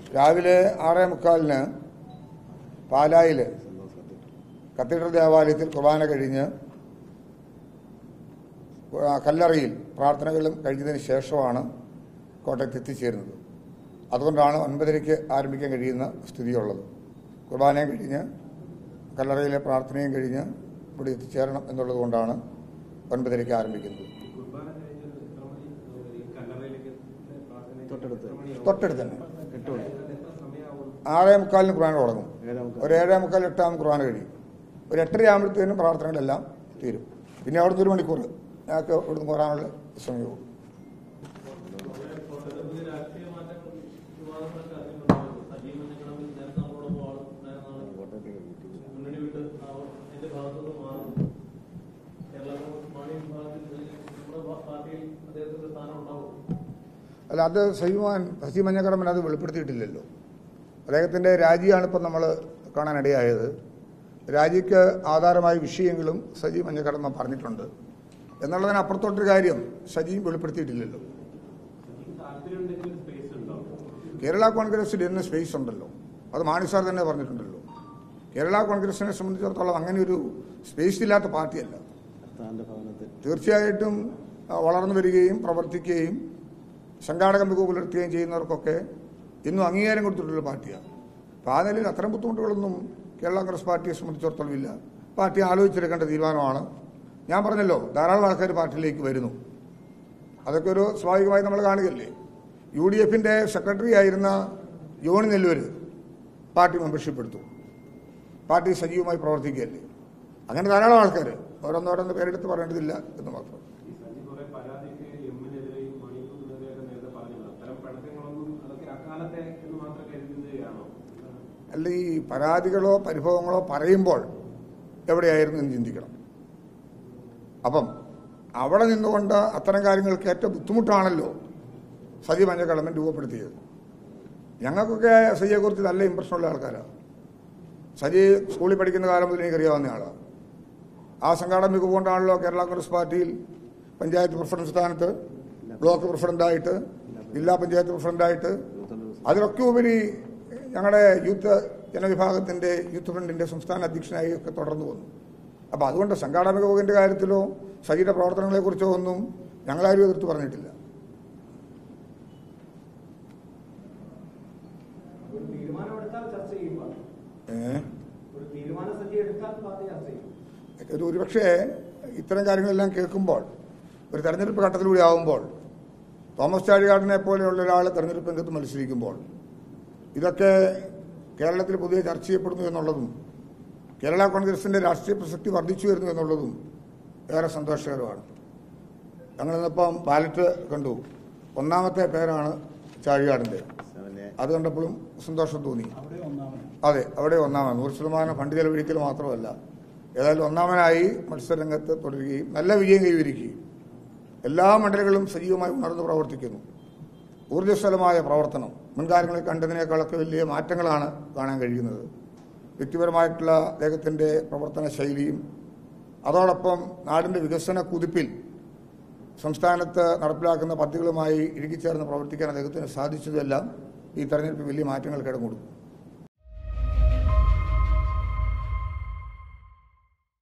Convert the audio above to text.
രാവിലെ ആറേ മുക്കാലിന് പാലായിൽ കത്തീഡ്രൽ ദേവാലയത്തിൽ കുർബാന കഴിഞ്ഞ് ആ, കല്ലറയിൽ പ്രാർത്ഥനകളും കഴിഞ്ഞതിന് ശേഷമാണ് കോട്ടയത്ത് എത്തിച്ചേരുന്നത് അതുകൊണ്ടാണ് ഒൻപതരയ്ക്ക് ആരംഭിക്കാൻ കഴിയുന്ന സ്ഥിതിയുള്ളത് കുർബാനയും കഴിഞ്ഞ് കല്ലറയിലെ പ്രാർത്ഥനയും കഴിഞ്ഞ് ഇവിടെ എത്തിച്ചേരണം എന്നുള്ളത് കൊണ്ടാണ് ഒൻപതരയ്ക്ക് ആരംഭിക്കുന്നത് കുർബാന കഴിഞ്ഞ് എത്ര മണി ഈ കല്ലറയിലേക്ക് പ്രാർത്ഥന തൊട്ടടുത്ത്. എത്ര മണിയാവും? തൊട്ടടുത്ത് തന്നെ എട്ട് മണി എത്ര സമയമാവും ആറേ മുക്കാലിന് കുർബാന തുടങ്ങും ഏഴേ മുക്കാൽ. ഒരു ഏഴേ മുക്കാൽ എട്ടാം കുർബാന കഴിയും ഒരു എട്ടര ആകുമ്പോഴത്തേനും പ്രാർത്ഥനകളെല്ലാം തീരും പിന്നെ അവിടുന്ന് ഒരു മണിക്കൂർ ഞങ്ങൾക്ക് ഇവിടുന്ന് പോരാനുള്ള സമയവും പുതിയ രാഷ്ട്രീയ മാറ്റങ്ങൾ വിവാദങ്ങളൊക്കെ അറിയുന്നുണ്ടാവും സജീവ മഞ്ഞക്കടമ്പിൽ നേരത്തെ നമ്മളോടൊപ്പം ആൾ ഉണ്ടായിരുന്നതാണ് കോട്ടയത്തേക്ക് കിട്ടി. മുന്നണി വിട്ട് അവർ എന്റെ ഭാഗത്തുനിന്ന് മാറും കേരള കോൺഗ്രസ് മാണി വിഭാഗത്തിൽ നമ്മുടെ പാ- പാർട്ടിയിൽ അദ്ദേഹത്തിന്റെ സ്ഥാനം ഉണ്ടാവും അല്ല അത് സൈമാൻ ഹസി മഞ്ഞക്കടമ്പൻ അത് വെളിപ്പെടുത്തിയിട്ടില്ലല്ലോ അദ്ദേഹത്തിൻ്റെ രാജിയാണ് ഇപ്പം നമ്മൾ കാണാനിടയായത് രാജിക്ക് ആധാരമായ വിഷയങ്ങളും സജി മഞ്ഞക്കടമ്പൻ പറഞ്ഞിട്ടുണ്ട് എന്നുള്ളതിന് അപ്പുറത്തോട്ടൊരു കാര്യം സജിയും വെളിപ്പെടുത്തിയിട്ടില്ലല്ലോ താല്പര്യം ഉണ്ടെങ്കിൽ സ്പേസ് ഉണ്ടാവും കേരള കോൺഗ്രസിൽ ഇന്ന് സ്പേസ് ഉണ്ടല്ലോ അത് മാണി സാർ തന്നെ പറഞ്ഞിട്ടുണ്ടല്ലോ കേരള കോൺഗ്രസിനെ സംബന്ധിച്ചിടത്തോളം അങ്ങനെ ഒരു സ്പേസ് ഇല്ലാത്ത പാർട്ടിയല്ല താന്റെ ഭവനത്തിൽ തീർച്ചയായിട്ടും ആ, വളർന്നു വരികയും പ്രവർത്തിക്കുകയും സംഘാടക മികവ് പുലർത്തുകയും ചെയ്യുന്നവർക്കൊക്കെ ഇന്നും അംഗീകാരം കൊടുത്തിട്ടുള്ള പാർട്ടിയാണ് അപ്പോൾ ആ നിലയിൽ അത്തരം ബുദ്ധിമുട്ടുകളൊന്നും കേരള കോൺഗ്രസ് പാർട്ടിയെ സംബന്ധിച്ചിടത്തോളം ഇല്ല പാർട്ടി ആലോചിച്ചെടുക്കേണ്ട തീരുമാനമാണ് ഞാൻ പറഞ്ഞല്ലോ ധാരാളം ആൾക്കാർ പാർട്ടിയിലേക്ക് വരുന്നു അതൊക്കെ ഒരു സ്വാഭാവികമായി നമ്മൾ കാണുകയല്ലേ യു ഡി എഫിൻ്റെ സെക്രട്ടറി ആയിരുന്ന ജോണി നെല്ലൂർ പാർട്ടി മെമ്പർഷിപ്പ് എടുത്തു പാർട്ടി സജീവമായി പ്രവർത്തിക്കുകയല്ലേ അങ്ങനെ ധാരാളം ആൾക്കാർ ഓരോന്നോരോന്ന് പേരെടുത്ത് പറയേണ്ടതില്ല എന്ന് മാത്രം ഈ സജി കുറെ പരാതിയൊക്കെ എമ്മിനെതിരെയും മണിക്കൂറിനെതിരെയൊക്കെ നേരത്തെ പറഞ്ഞില്ല അത്തരം പിണക്കങ്ങളൊന്നും അതൊക്കെ അക്കാലത്തെ എന്ന് മാത്രം കരുതുകയാണോ അല്ല ഈ പരാതികളോ പരിഭവങ്ങളോ പറയുമ്പോൾ എവിടെയായിരുന്നു എന്ന് ചിന്തിക്കണം അപ്പം അവിടെ നിന്നുകൊണ്ട് അത്തരം കാര്യങ്ങൾക്ക് ഏറ്റവും ബുദ്ധിമുട്ടാണല്ലോ സജി മഞ്ഞക്കടമ്പൻ രൂപപ്പെടുത്തിയത് ഞങ്ങൾക്കൊക്കെ സജിയെക്കുറിച്ച് നല്ല ഇമ്പ്രഷനുള്ള ആൾക്കാരാണ് സജി സ്കൂളിൽ പഠിക്കുന്ന കാലം മുതൽ എനിക്കറിയാവുന്ന ആളാണ് ആ സംഘാടന മികവ് കൊണ്ടാണല്ലോ കേരള കോൺഗ്രസ് പാർട്ടിയിൽ പഞ്ചായത്ത് പ്രസിഡന്റ് സ്ഥാനത്ത് ബ്ലോക്ക് പ്രസിഡന്റായിട്ട് ജില്ലാ പഞ്ചായത്ത് പ്രസിഡന്റായിട്ട് അതിലൊക്കെ ഉപരി ഞങ്ങളുടെ യൂത്ത് ജനവിഭാഗത്തിന്റെ യൂത്ത് ഫ്രണ്ടിന്റെ സംസ്ഥാന അധ്യക്ഷനായി ഒക്കെ തുടർന്നു വന്നു അപ്പോൾ അതുകൊണ്ട് സംഘാടന മികവിന്റെ കാര്യത്തിലോ സജിയുടെ പ്രവർത്തനങ്ങളെക്കുറിച്ചോ ഒന്നും ഞങ്ങളാരും എതിർത്ത് പറഞ്ഞിട്ടില്ല ഒരു തീരുമാനമെടുത്താൽ ചർച്ച ചെയ്യും പാർട്ടി. ഏഹ് ഒരു തീരുമാന സജ്ജി എടുത്താൽ പാർട്ടി ചർച്ച ചെയ്യും ഒരു ഒരുപക്ഷെ ഇത്തരം കാര്യങ്ങളെല്ലാം കേൾക്കുമ്പോൾ ഒരു തെരഞ്ഞെടുപ്പ് ഘട്ടത്തിലൂടെ ആവുമ്പോൾ തോമസ് ചാഴികാടിനെ പോലെയുള്ള ഒരാൾ തെരഞ്ഞെടുപ്പ് രംഗത്ത് മത്സരിക്കുമ്പോൾ ഇതൊക്കെ കേരളത്തിൽ പൊതുവെ ചർച്ച ചെയ്യപ്പെടുന്നു എന്നുള്ളതും കേരള കോൺഗ്രസിന്റെ രാഷ്ട്രീയ പ്രസക്തി വർദ്ധിച്ചു വരുന്നു എന്നുള്ളതും ഏറെ സന്തോഷകരമാണ് ഞങ്ങളിന്നിപ്പം ബാലറ്റ് കണ്ടു ഒന്നാമത്തെ പേരാണ് ചാഴികാടിൻ്റെ സെവനെ അത് കണ്ടപ്പോഴും സന്തോഷം തോന്നി അവിടെ ഒന്നാമത് അതെ അവിടെ ഒന്നാമൻ നൂറ് ശതമാനം ഫണ്ട് ചെലവഴിക്കൽ മാത്രമല്ല ഏതായാലും ഒന്നാമനായി മത്സരരംഗത്ത് തുടരുകയും നല്ല വിജയം കൈവരിക്കുകയും എല്ലാ മണ്ഡലങ്ങളും സജീവമായി ഉണർന്ന് പ്രവർത്തിക്കുന്നു ഊർജ്ജസ്വലമായ പ്രവർത്തനം മുൻകാലങ്ങളിൽ കണ്ടതിനേക്കാളൊക്കെ വലിയ മാറ്റങ്ങളാണ് കാണാൻ കഴിയുന്നത് വ്യക്തിപരമായിട്ടുള്ള അദ്ദേഹത്തിൻ്റെ പ്രവർത്തന ശൈലിയും അതോടൊപ്പം നാടിൻ്റെ വികസന കുതിപ്പിൽ സംസ്ഥാനത്ത് നടപ്പിലാക്കുന്ന പദ്ധതികളുമായി ഇഴുകിച്ചേർന്ന് പ്രവർത്തിക്കാൻ അദ്ദേഹത്തിന് സാധിച്ചതെല്ലാം ഈ തെരഞ്ഞെടുപ്പ് വലിയ മാറ്റങ്ങൾ കിടം കൊടുക്കും